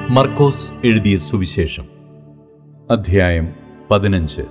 മർക്കോസ് എഴുതിയ സുവിശേഷം അധ്യായം പതിനഞ്ച്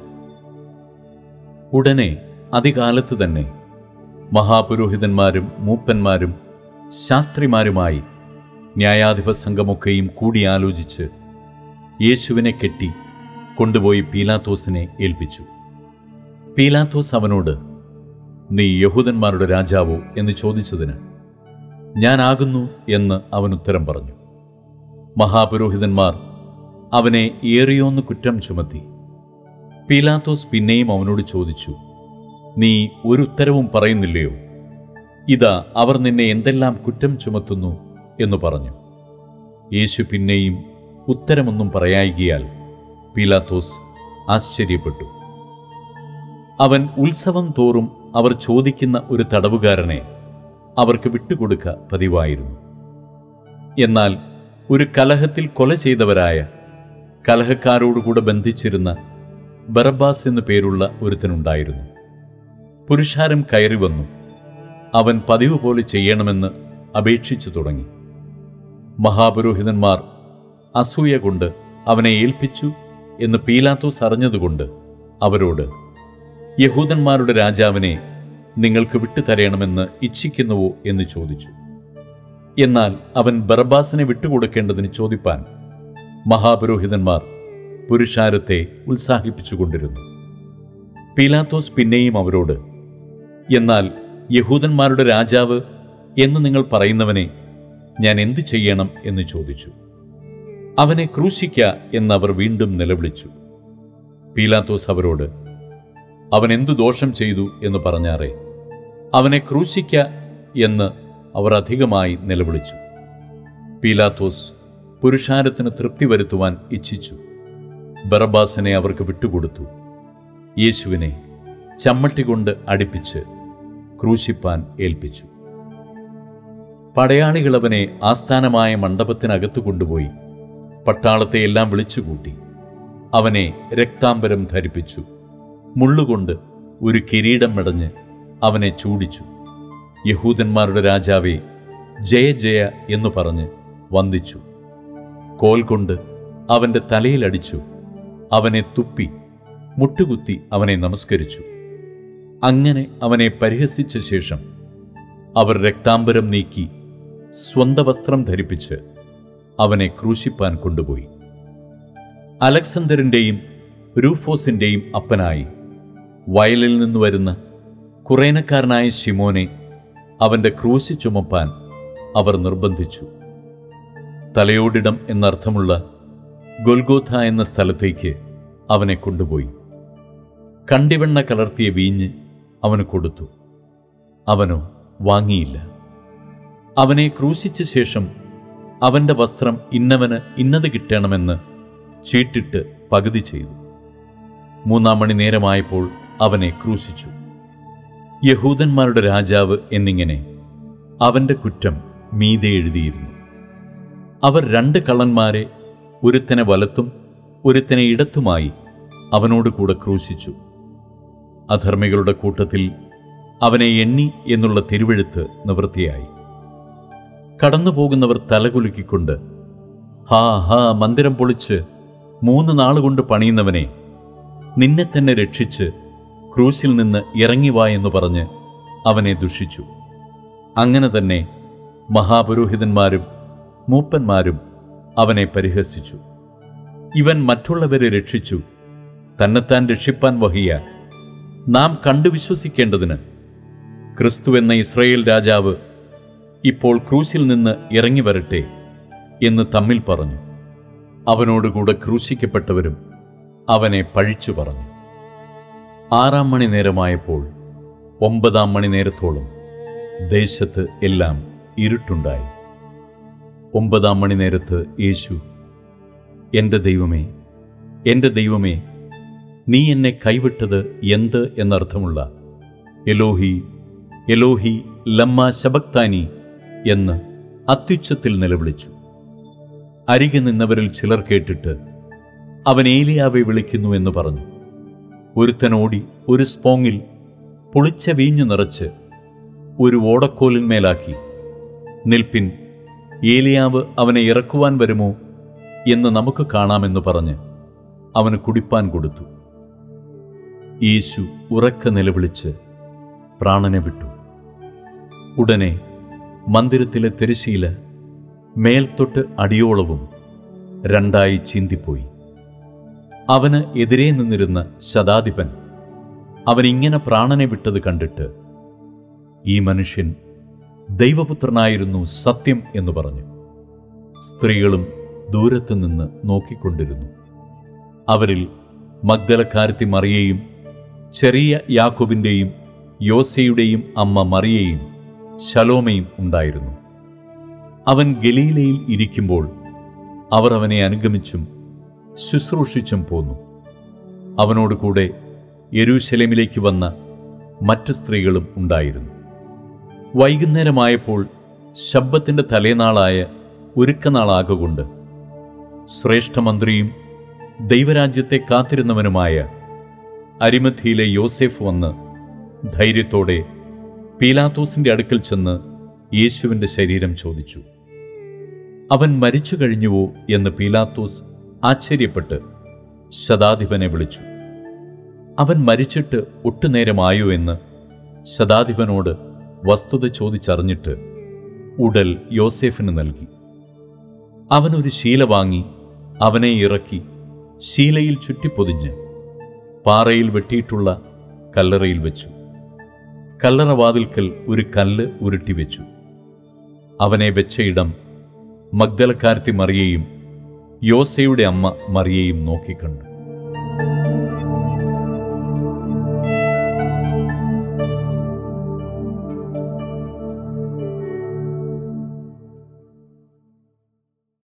ഉടനെ അതികാലത്ത് തന്നെ മഹാപുരോഹിതന്മാരും മൂപ്പന്മാരും ശാസ്ത്രിമാരുമായി ന്യായാധിപ സംഘമൊക്കെയും കൂടിയാലോചിച്ച് യേശുവിനെ കെട്ടി കൊണ്ടുപോയി പീലാത്തോസിനെ ഏൽപ്പിച്ചു പീലാത്തോസ് അവനോട് നീ യഹൂദന്മാരുടെ രാജാവോ എന്ന് ചോദിച്ചതിന് ഞാനാകുന്നു എന്ന് അവൻ ഉത്തരം പറഞ്ഞു മഹാപുരോഹിതന്മാർ അവനെ ഏറിയോന്ന് കുറ്റം ചുമത്തി പീലാത്തോസ് പിന്നെയും അവനോട് ചോദിച്ചു നീ ഒരു ഉത്തരവും പറയുന്നില്ലയോ ഇതാ അവർ നിന്നെ എന്തെല്ലാം കുറ്റം ചുമത്തുന്നു എന്ന് പറഞ്ഞു യേശു പിന്നെയും ഉത്തരമൊന്നും പറയായികയാൽ പീലാത്തോസ് ആശ്ചര്യപ്പെട്ടു അവൻ ഉത്സവം തോറും അവർ ചോദിക്കുന്ന ഒരു തടവുകാരനെ അവർക്ക് വിട്ടുകൊടുക്ക പതിവായിരുന്നു എന്നാൽ ഒരു കലഹത്തിൽ കൊല ചെയ്തവരായ കലഹക്കാരോടുകൂടെ ബന്ധിച്ചിരുന്ന ബറബാസ് എന്നു പേരുള്ള ഒരുത്തനുണ്ടായിരുന്നു പുരുഷാരം കയറി വന്നു അവൻ പതിവ് പോലെ ചെയ്യണമെന്ന് അപേക്ഷിച്ചു തുടങ്ങി മഹാപുരോഹിതന്മാർ അസൂയ കൊണ്ട് അവനെ ഏൽപ്പിച്ചു എന്ന് പീലാത്തോസ് അറിഞ്ഞതുകൊണ്ട് അവരോട് യഹൂദന്മാരുടെ രാജാവിനെ നിങ്ങൾക്ക് വിട്ടുതരയണമെന്ന് ഇച്ഛിക്കുന്നുവോ എന്ന് ചോദിച്ചു എന്നാൽ അവൻ ബറബാസിനെ വിട്ടുകൊടുക്കേണ്ടതിന് ചോദിപ്പാൻ മഹാപുരോഹിതന്മാർ പുരുഷാരത്തെ ഉത്സാഹിപ്പിച്ചുകൊണ്ടിരുന്നു പീലാത്തോസ് പിന്നെയും അവരോട് എന്നാൽ യഹൂദന്മാരുടെ രാജാവ് എന്ന് നിങ്ങൾ പറയുന്നവനെ ഞാൻ എന്തു ചെയ്യണം എന്ന് ചോദിച്ചു അവനെ ക്രൂശിക്ക എന്നവർ വീണ്ടും നിലവിളിച്ചു പീലാത്തോസ് അവരോട് അവൻ എന്തു ദോഷം ചെയ്തു എന്ന് പറഞ്ഞാറേ അവനെ ക്രൂശിക്ക എന്ന് അവർ അധികമായി നിലവിളിച്ചു പീലാത്തോസ് പുരുഷാരത്തിന് തൃപ്തി വരുത്തുവാൻ ഇച്ഛിച്ചു ബറബാസിനെ അവർക്ക് വിട്ടുകൊടുത്തു യേശുവിനെ ചമ്മട്ടി കൊണ്ട് അടുപ്പിച്ച് ക്രൂശിപ്പാൻ ഏൽപ്പിച്ചു പടയാളികൾ അവനെ ആസ്ഥാനമായ മണ്ഡപത്തിനകത്തു കൊണ്ടുപോയി പട്ടാളത്തെ എല്ലാം വിളിച്ചുകൂട്ടി അവനെ രക്താംബരം ധരിപ്പിച്ചു മുള്ളുകൊണ്ട് ഒരു കിരീടം മെടഞ്ഞ് അവനെ ചൂടിച്ചു യഹൂദന്മാരുടെ രാജാവേ ജയ ജയ എന്നു പറഞ്ഞ് വന്ദിച്ചു കോൽ കൊണ്ട് അവന്റെ തലയിലടിച്ചു അവനെ തുപ്പി മുട്ടുകുത്തി അവനെ നമസ്കരിച്ചു അങ്ങനെ അവനെ പരിഹസിച്ച ശേഷം അവർ രക്താംബരം നീക്കി സ്വന്ത വസ്ത്രം ധരിപ്പിച്ച് അവനെ ക്രൂശിപ്പാൻ കൊണ്ടുപോയി അലക്സണ്ടറിൻ്റെയും രൂഫോസിൻ്റെയും അപ്പനായി വയലിൽ നിന്ന് വരുന്ന കുറേനക്കാരനായ ശിമോനെ അവന്റെ ക്രൂശി ചുമപ്പാൻ അവർ നിർബന്ധിച്ചു തലയോടിടം എന്നർത്ഥമുള്ള ഗൊൽഗോഥ എന്ന സ്ഥലത്തേക്ക് അവനെ കൊണ്ടുപോയി കണ്ടിവെണ്ണ കലർത്തിയ വീഞ്ഞ് അവന് കൊടുത്തു അവനോ വാങ്ങിയില്ല അവനെ ക്രൂശിച്ച ശേഷം അവന്റെ വസ്ത്രം ഇന്നവന് ഇന്നത് കിട്ടണമെന്ന് ചീട്ടിട്ട് പകുതി ചെയ്തു മൂന്നാം മണി നേരമായപ്പോൾ അവനെ ക്രൂശിച്ചു യഹൂദന്മാരുടെ രാജാവ് എന്നിങ്ങനെ അവന്റെ കുറ്റം മീതെ എഴുതിയിരുന്നു അവർ രണ്ട് കള്ളന്മാരെ ഒരുത്തനെ വലത്തും ഒരുത്തനെ ഇടത്തുമായി അവനോട് കൂടെ ക്രൂശിച്ചു അധർമ്മികളുടെ കൂട്ടത്തിൽ അവനെ എണ്ണി എന്നുള്ള തിരുവെഴുത്ത് നിവൃത്തിയായി കടന്നു പോകുന്നവർ തലകുലുക്കിക്കൊണ്ട് ഹാ ഹാ മന്ദിരം പൊളിച്ച് മൂന്ന് നാളുകൊണ്ട് പണിയുന്നവനെ നിന്നെ തന്നെ രക്ഷിച്ച് ക്രൂശിൽ നിന്ന് ഇറങ്ങി വാ എന്ന് പറഞ്ഞ് അവനെ ദുഷിച്ചു അങ്ങനെ തന്നെ മഹാപുരോഹിതന്മാരും മൂപ്പന്മാരും അവനെ പരിഹസിച്ചു ഇവൻ മറ്റുള്ളവരെ രക്ഷിച്ചു തന്നെത്താൻ രക്ഷിപ്പാൻ വഹിയ നാം കണ്ടു വിശ്വസിക്കേണ്ടതിന് ക്രിസ്തു എന്ന ഇസ്രയേൽ രാജാവ് ഇപ്പോൾ ക്രൂശിൽ നിന്ന് ഇറങ്ങി വരട്ടെ എന്ന് തമ്മിൽ പറഞ്ഞു അവനോടുകൂടെ ക്രൂശിക്കപ്പെട്ടവരും അവനെ പഴിച്ചു പറഞ്ഞു ആറാം മണി നേരമായപ്പോൾ ഒമ്പതാം മണി നേരത്തോളം ദേശത്ത് എല്ലാം ഇരുട്ടുണ്ടായി ഒമ്പതാം മണി നേരത്ത് യേശു എൻ്റെ ദൈവമേ എൻ്റെ ദൈവമേ നീ എന്നെ കൈവിട്ടത് എന്ത് എന്നർത്ഥമുള്ള എലോഹി എലോഹി ലമ്മ ശബക്താനി എന്ന് അത്യുച്ചത്തിൽ നിലവിളിച്ചു അരികെ നിന്നവരിൽ ചിലർ കേട്ടിട്ട് അവൻ ഏലിയാവെ വിളിക്കുന്നു എന്ന് പറഞ്ഞു ഒരുത്തനോടി ഒരു സ്പോങ്ങിൽ പുളിച്ച വീഞ്ഞു നിറച്ച് ഒരു ഓടക്കോലിന്മേലാക്കി നിൽപ്പിൻ ഏലിയാവ് അവനെ ഇറക്കുവാൻ വരുമോ എന്ന് നമുക്ക് കാണാമെന്ന് പറഞ്ഞ് അവന് കുടിപ്പാൻ കൊടുത്തു യേശു ഉറക്ക നിലവിളിച്ച് പ്രാണനെ വിട്ടു ഉടനെ മന്ദിരത്തിലെ തിരശീല മേൽത്തൊട്ട് അടിയോളവും രണ്ടായി ചീന്തിപ്പോയി അവന് എതിരെ നിന്നിരുന്ന ശതാധിപൻ അവൻ ഇങ്ങനെ പ്രാണനെ വിട്ടത് കണ്ടിട്ട് ഈ മനുഷ്യൻ ദൈവപുത്രനായിരുന്നു സത്യം എന്ന് പറഞ്ഞു സ്ത്രീകളും ദൂരത്തു നിന്ന് നോക്കിക്കൊണ്ടിരുന്നു അവരിൽ മഗ്ദലക്കാരത്തി മറിയയും ചെറിയ യാക്കോബിൻ്റെയും യോസയുടെയും അമ്മ മറിയയും ശലോമയും ഉണ്ടായിരുന്നു അവൻ ഗലീലയിൽ ഇരിക്കുമ്പോൾ അവർ അവനെ അനുഗമിച്ചും ശുശ്രൂഷിച്ചും പോന്നു അവനോട് കൂടെ യെരൂശലേമിലേക്ക് വന്ന മറ്റ് സ്ത്രീകളും ഉണ്ടായിരുന്നു വൈകുന്നേരമായപ്പോൾ ശബ്ദത്തിൻ്റെ തലേനാളായ ഒരുക്കനാളാകൊണ്ട് ശ്രേഷ്ഠമന്ത്രിയും ദൈവരാജ്യത്തെ കാത്തിരുന്നവനുമായ അരിമത്തിയിലെ യോസെഫ് വന്ന് ധൈര്യത്തോടെ പീലാത്തോസിന്റെ അടുക്കൽ ചെന്ന് യേശുവിൻ്റെ ശരീരം ചോദിച്ചു അവൻ മരിച്ചു കഴിഞ്ഞുവോ എന്ന് പീലാത്തോസ് ആശ്ചര്യപ്പെട്ട് ശതാധിപനെ വിളിച്ചു അവൻ മരിച്ചിട്ട് ഒട്ടുനേരമായോ എന്ന് ശതാധിപനോട് വസ്തുത ചോദിച്ചറിഞ്ഞിട്ട് ഉടൽ യോസേഫിന് നൽകി അവനൊരു ശീല വാങ്ങി അവനെ ഇറക്കി ശീലയിൽ ചുറ്റിപ്പൊതിഞ്ഞ് പാറയിൽ വെട്ടിയിട്ടുള്ള കല്ലറയിൽ വെച്ചു കല്ലറവാതിൽക്കൽ ഒരു കല്ല് ഉരുട്ടി വെച്ചു അവനെ വെച്ച ഇടം മഗ്ദലക്കാരത്തി മറിയയും യോസയുടെ അമ്മ മറിയയും നോക്കിക്കണ്ടു